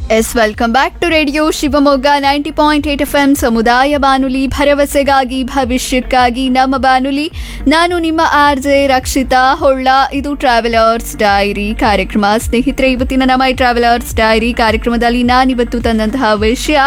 S welcome back to radio Shivamogga ninety point eight F M ಸಮುದಾಯ ಬಾನುಲಿ ಭರವಸೆಗಾಗಿ ಭವಿಷ್ಯಕ್ಕಾಗಿ ನಮ್ಮ ಬಾನುಲಿ ನಾನು ನಿಮ್ಮ ಆರ್ ಜೆ ರಕ್ಷಿತಾ ಹೊಳ್ಳ ಇದು ಟ್ರಾವೆಲರ್ಸ್ ಡೈರಿ ಕಾರ್ಯಕ್ರಮ ಸ್ನೇಹಿತರೆ ಇವತ್ತಿನ ನಮ್ಮ ಈ ಟ್ರಾವೆಲರ್ಸ್ ಡೈರಿ ಕಾರ್ಯಕ್ರಮದಲ್ಲಿ ನಾನಿವತ್ತು ತಂದಂತಹ ವಿಷಯ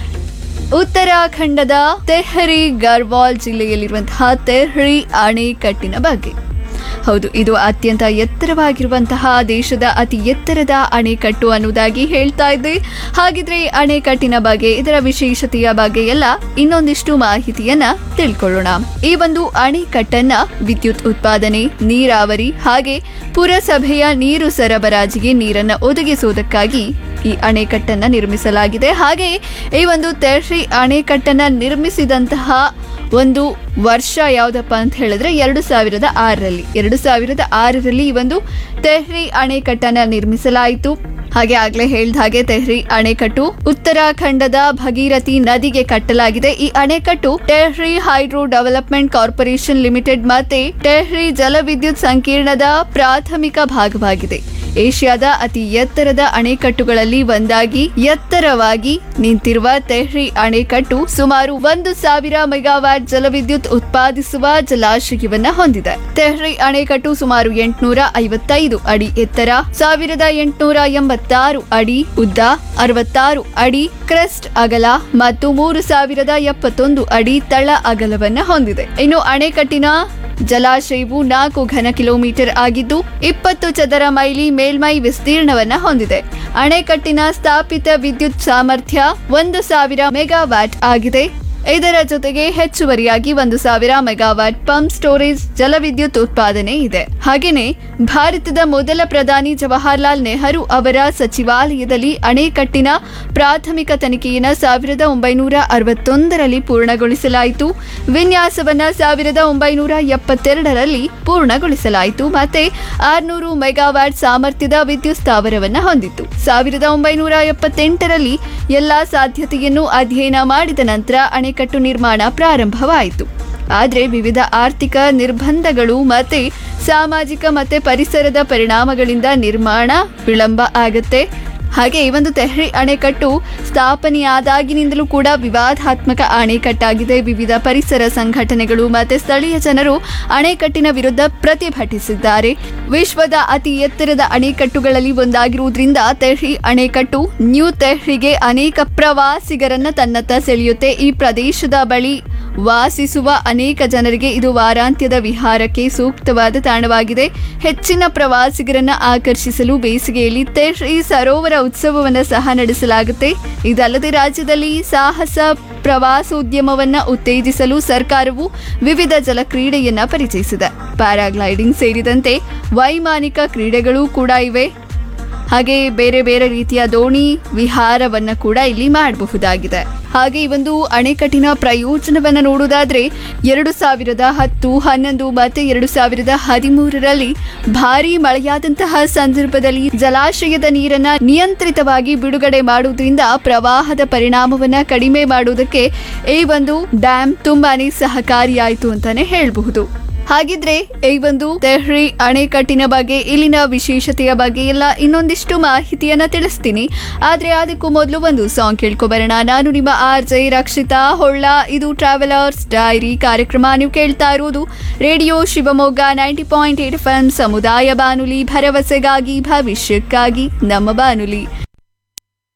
ಉತ್ತರಾಖಂಡದ ತೆಹರಿ ಗರ್ವಾಲ್ ಜಿಲ್ಲೆಯಲ್ಲಿರುವಂತಹ ತೆಹ್ರಿ ಅಣೆಕಟ್ಟಿನ ಬಗ್ಗೆ ಹೌದು ಇದು ಅತ್ಯಂತ ಎತ್ತರವಾಗಿರುವಂತಹ ದೇಶದ ಅತಿ ಎತ್ತರದ ಅಣೆಕಟ್ಟು ಅನ್ನೋದಾಗಿ ಹೇಳ್ತಾ ಇದ್ದೆ ಹಾಗಿದ್ರೆ ಈ ಅಣೆಕಟ್ಟಿನ ಬಗ್ಗೆ ಇದರ ವಿಶೇಷತೆಯ ಬಗ್ಗೆ ಎಲ್ಲ ಇನ್ನೊಂದಿಷ್ಟು ಮಾಹಿತಿಯನ್ನ ತಿಳ್ಕೊಳ್ಳೋಣ ಈ ಒಂದು ಅಣೆಕಟ್ಟನ್ನ ವಿದ್ಯುತ್ ಉತ್ಪಾದನೆ ನೀರಾವರಿ ಹಾಗೆ ಪುರಸಭೆಯ ನೀರು ಸರಬರಾಜಿಗೆ ನೀರನ್ನ ಒದಗಿಸುವುದಕ್ಕಾಗಿ ಈ ಅಣೆಕಟ್ಟನ್ನ ನಿರ್ಮಿಸಲಾಗಿದೆ ಹಾಗೆ ಈ ಒಂದು ತೆಹ್ರಿ ಅಣೆಕಟ್ಟನ್ನ ನಿರ್ಮಿಸಿದಂತಹ ಒಂದು ವರ್ಷ ಯಾವುದಪ್ಪ ಅಂತ ಹೇಳಿದ್ರೆ ಎರಡು ಸಾವಿರದ ಆರರಲ್ಲಿ ಎರಡು ಸಾವಿರದ ಆರರಲ್ಲಿ ಈ ಒಂದು ತೆಹ್ರಿ ಅಣೆಕಟ್ಟನ್ನ ನಿರ್ಮಿಸಲಾಯಿತು ಹಾಗೆ ಆಗ್ಲೇ ಹೇಳ್ದ ಹಾಗೆ ತೆಹ್ರಿ ಅಣೆಕಟ್ಟು ಉತ್ತರಾಖಂಡದ ಭಗೀರಥಿ ನದಿಗೆ ಕಟ್ಟಲಾಗಿದೆ ಈ ಅಣೆಕಟ್ಟು Tehri hydro development corporation limited ಮತ್ತೆ ಟೆಹ್ರಿ ಜಲವಿದ್ಯುತ್ ಸಂಕೀರ್ಣದ ಪ್ರಾಥಮಿಕ ಭಾಗವಾಗಿದೆ ಏಷ್ಯಾದ ಅತಿ ಎತ್ತರದ ಅಣೆಕಟ್ಟುಗಳಲ್ಲಿ ಒಂದಾಗಿ ಎತ್ತರವಾಗಿ ನಿಂತಿರುವ ತೆಹ್ರಿ ಅಣೆಕಟ್ಟು ಸುಮಾರು ಒಂದು ಸಾವಿರ ಮೆಗಾವ್ಯಾಟ್ ಜಲವಿದ್ಯುತ್ ಉತ್ಪಾದಿಸುವ ಜಲಾಶಯವನ್ನ ಹೊಂದಿದೆ ತೆಹ್ರಿ ಅಣೆಕಟ್ಟು ಸುಮಾರು ಎಂಟುನೂರ ಐವತ್ತೈದು ಅಡಿ ಎತ್ತರ ಸಾವಿರದ ಎಂಟುನೂರ ಎಂಬತ್ತಾರು ಅಡಿ ಉದ್ದ ಅರವತ್ತಾರು ಅಡಿ ಕ್ರೆಸ್ಟ್ ಅಗಲ ಮತ್ತು ಮೂರು ಸಾವಿರದ ಎಪ್ಪತ್ತೊಂದು ಅಡಿ ತಳ ಅಗಲವನ್ನ ಹೊಂದಿದೆ ಇನ್ನು ಅಣೆಕಟ್ಟಿನ ಜಲಾಶಯವು ನಾಲ್ಕು ಘನ ಕಿಲೋಮೀಟರ್ ಆಗಿದ್ದು ಇಪ್ಪತ್ತು ಚದರ ಮೈಲಿ ಮೇಲ್ಮೈ ವಿಸ್ತೀರ್ಣವನ್ನ ಹೊಂದಿದೆ ಅಣೆಕಟ್ಟಿನ ಸ್ಥಾಪಿತ ವಿದ್ಯುತ್ ಸಾಮರ್ಥ್ಯ ಒಂದು ಸಾವಿರ ಮೆಗಾವ್ಯಾಟ್ ಆಗಿದೆ ಇದರ ಜೊತೆಗೆ ಹೆಚ್ಚುವರಿಯಾಗಿ ಒಂದು ಸಾವಿರ ಮೆಗಾವ್ಯಾಟ್ ಪಂಪ್ ಸ್ಟೋರೇಜ್ ಜಲವಿದ್ಯುತ್ ಉತ್ಪಾದನೆ ಇದೆ ಹಾಗೇನೆ ಭಾರತದ ಮೊದಲ ಪ್ರಧಾನಿ ಜವಾಹರ್ಲಾಲ್ ನೆಹರು ಅವರ ಸಚಿವಾಲಯದಲ್ಲಿ ಅಣೆಕಟ್ಟಿನ ಪ್ರಾಥಮಿಕ ತನಿಖೆಯನ್ನು ಸಾವಿರದ ಒಂಬೈನೂರ ಅರವತ್ತೊಂದರಲ್ಲಿ ಪೂರ್ಣಗೊಳಿಸಲಾಯಿತು ವಿನ್ಯಾಸವನ್ನ ಸಾವಿರದ ಒಂಬೈನೂರ ಎಪ್ಪತ್ತೆರಡರಲ್ಲಿ ಪೂರ್ಣಗೊಳಿಸಲಾಯಿತು ಮತ್ತೆ ಆರ್ನೂರು ಮೆಗಾವ್ಯಾಟ್ ಸಾಮರ್ಥ್ಯದ ವಿದ್ಯುತ್ ಸ್ಥಾವರವನ್ನ ಹೊಂದಿತ್ತು ಸಾವಿರದ ಒಂಬೈನೂರ ಎಪ್ಪತ್ತೆಂಟರಲ್ಲಿ ಎಲ್ಲಾ ಸಾಧ್ಯತೆಯನ್ನು ಅಧ್ಯಯನ ಮಾಡಿದ ನಂತರ ಅಣೆಕಟ್ಟು ನಿರ್ಮಾಣ ಪ್ರಾರಂಭವಾಯಿತು ಆದರೆ ವಿವಿಧ ಆರ್ಥಿಕ ನಿರ್ಬಂಧಗಳು ಮತ್ತೆ ಸಾಮಾಜಿಕ ಮತ್ತೆ ಪರಿಸರದ ಪರಿಣಾಮಗಳಿಂದ ನಿರ್ಮಾಣ ವಿಳಂಬ ಆಗತ್ತೆ ಹಾಗೆ ಈ ಒಂದು ತೆಹ್ರಿ ಅಣೆಕಟ್ಟು ಸ್ಥಾಪನೆಯಾದಾಗಿನಿಂದಲೂ ಕೂಡ ವಿವಾದಾತ್ಮಕ ಅಣೆಕಟ್ಟಾಗಿದೆ ವಿವಿಧ ಪರಿಸರ ಸಂಘಟನೆಗಳು ಮತ್ತೆ ಸ್ಥಳೀಯ ಜನರು ಅಣೆಕಟ್ಟಿನ ವಿರುದ್ಧ ಪ್ರತಿಭಟಿಸಿದ್ದಾರೆ ವಿಶ್ವದ ಅತಿ ಎತ್ತರದ ಅಣೆಕಟ್ಟುಗಳಲ್ಲಿ ಒಂದಾಗಿರುವುದರಿಂದ ತೆಹ್ರಿ ಅಣೆಕಟ್ಟು ನ್ಯೂ ತೆಹ್ರಿಗೆ ಅನೇಕ ಪ್ರವಾಸಿಗರನ್ನ ತನ್ನತ್ತ ಸೆಳೆಯುತ್ತೆ ಈ ಪ್ರದೇಶದ ಬಳಿ ವಾಸಿಸುವ ಅನೇಕ ಜನರಿಗೆ ಇದು ವಾರಾಂತ್ಯದ ವಿಹಾರಕ್ಕೆ ಸೂಕ್ತವಾದ ತಾಣವಾಗಿದೆ ಹೆಚ್ಚಿನ ಪ್ರವಾಸಿಗರನ್ನ ಆಕರ್ಷಿಸಲು ಬೇಸಿಗೆಯಲ್ಲಿ ತೆಹ್ರಿ ಸರೋವರ ಉತ್ಸವವನ್ನು ಸಹ ನಡೆಸಲಾಗುತ್ತೆ ಇದಲ್ಲದೆ ರಾಜ್ಯದಲ್ಲಿ ಸಾಹಸ ಪ್ರವಾಸೋದ್ಯಮವನ್ನ ಉತ್ತೇಜಿಸಲು ಸರ್ಕಾರವು ವಿವಿಧ ಜಲಕ್ರೀಡೆಯನ್ನ ಪರಿಚಯಿಸಿದೆ ಪ್ಯಾರಾಗ್ಲೈಡಿಂಗ್ ಸೇರಿದಂತೆ ವೈಮಾನಿಕ ಕ್ರೀಡೆಗಳು ಕೂಡ ಇವೆ ಹಾಗೆ ಬೇರೆ ಬೇರೆ ರೀತಿಯ ದೋಣಿ ವಿಹಾರವನ್ನ ಕೂಡ ಇಲ್ಲಿ ಮಾಡಬಹುದಾಗಿದೆ ಹಾಗೆ ಈ ಒಂದು ಅಣೆಕಟ್ಟಿನ ಪ್ರಯೋಜನವನ್ನ ನೋಡುವುದಾದ್ರೆ ಎರಡು ಸಾವಿರದ ಹತ್ತು ಹನ್ನೊಂದು ಮತ್ತೆ ಎರಡು ಸಾವಿರದ ಹದಿಮೂರರಲ್ಲಿ ಭಾರಿ ಮಳೆಯಾದಂತಹ ಸಂದರ್ಭದಲ್ಲಿ ಜಲಾಶಯದ ನೀರನ್ನ ನಿಯಂತ್ರಿತವಾಗಿ ಬಿಡುಗಡೆ ಮಾಡುವುದರಿಂದ ಪ್ರವಾಹದ ಪರಿಣಾಮವನ್ನ ಕಡಿಮೆ ಮಾಡುವುದಕ್ಕೆ ಈ ಒಂದು ಡ್ಯಾಮ್ ತುಂಬಾನೇ ಸಹಕಾರಿಯಾಯಿತು ಅಂತಾನೆ ಹೇಳಬಹುದು ಹಾಗಿದ್ರೆ ಈ ಒಂದು ತೆಹ್ರಿ ಅಣೆಕಟ್ಟಿನ ಬಗ್ಗೆ ಇಲ್ಲಿನ ವಿಶೇಷತೆಯ ಬಗ್ಗೆ ಎಲ್ಲ ಇನ್ನೊಂದಿಷ್ಟು ಮಾಹಿತಿಯನ್ನ ತಿಳಿಸ್ತೀನಿ ಆದ್ರೆ ಅದಕ್ಕೂ ಮೊದಲು ಒಂದು ಸಾಂಗ್ ಕೇಳ್ಕೊಬರೋಣ ನಾನು ನಿಮ್ಮ ಆರ್ ಜೆ ರಕ್ಷಿತಾ ಹೊಳ್ಳ ಇದು ಟ್ರಾವೆಲರ್ಸ್ ಡೈರಿ ಕಾರ್ಯಕ್ರಮ ನೀವು ಕೇಳ್ತಾ ಇರುವುದು radio Shivamogga ninety point eight F ಸಮುದಾಯ ಬಾನುಲಿ ಭರವಸೆಗಾಗಿ ಭವಿಷ್ಯಕ್ಕಾಗಿ ನಮ್ಮ ಬಾನುಲಿ